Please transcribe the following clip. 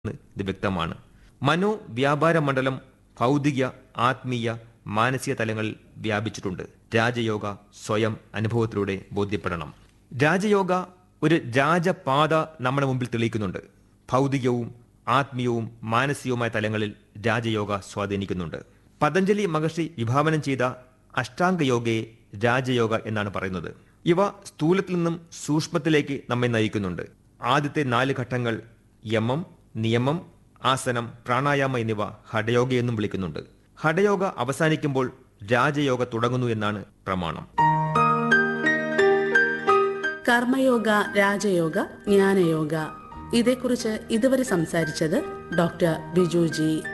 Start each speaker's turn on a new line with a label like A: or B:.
A: എന്ന് ഇത് വ്യക്തമാണ് മനോ വ്യാപാര മണ്ഡലം ഭൗതിക ആത്മീയ മാനസിക തലങ്ങളിൽ വ്യാപിച്ചിട്ടുണ്ട് രാജയോഗ സ്വയം അനുഭവത്തിലൂടെ ബോധ്യപ്പെടണം രാജയോഗ ഒരു രാജപാത നമ്മുടെ മുമ്പിൽ തെളിയിക്കുന്നുണ്ട് ഭൗതികവും ആത്മീയവും മാനസികവുമായ തലങ്ങളിൽ രാജയോഗ സ്വാധീനിക്കുന്നുണ്ട് പതഞ്ജലി മഹർഷി വിഭാവനം ചെയ്ത അഷ്ടാംഗ യോഗയെ രാജയോഗ എന്നാണ് പറയുന്നത് ഇവ സ്ഥൂലത്തിൽ നിന്നും സൂക്ഷ്മത്തിലേക്ക് നമ്മെ നയിക്കുന്നുണ്ട് ആദ്യത്തെ നാല് ഘട്ടങ്ങൾ യമം നിയമം ആസനം പ്രാണായാമ എന്നിവ ഹഠയോഗ എന്നും വിളിക്കുന്നുണ്ട് ഹഠയോഗ അവസാനിക്കുമ്പോൾ രാജയോഗ തുടങ്ങുന്നു എന്നാണ് പ്രമാണം
B: കർമ്മയോഗ രാജയോഗ ജ്ഞാനയോഗ ഇതേക്കുറിച്ച് ഇതുവരെ സംസാരിച്ചത് ഡോക്ടർ ബിജു ജി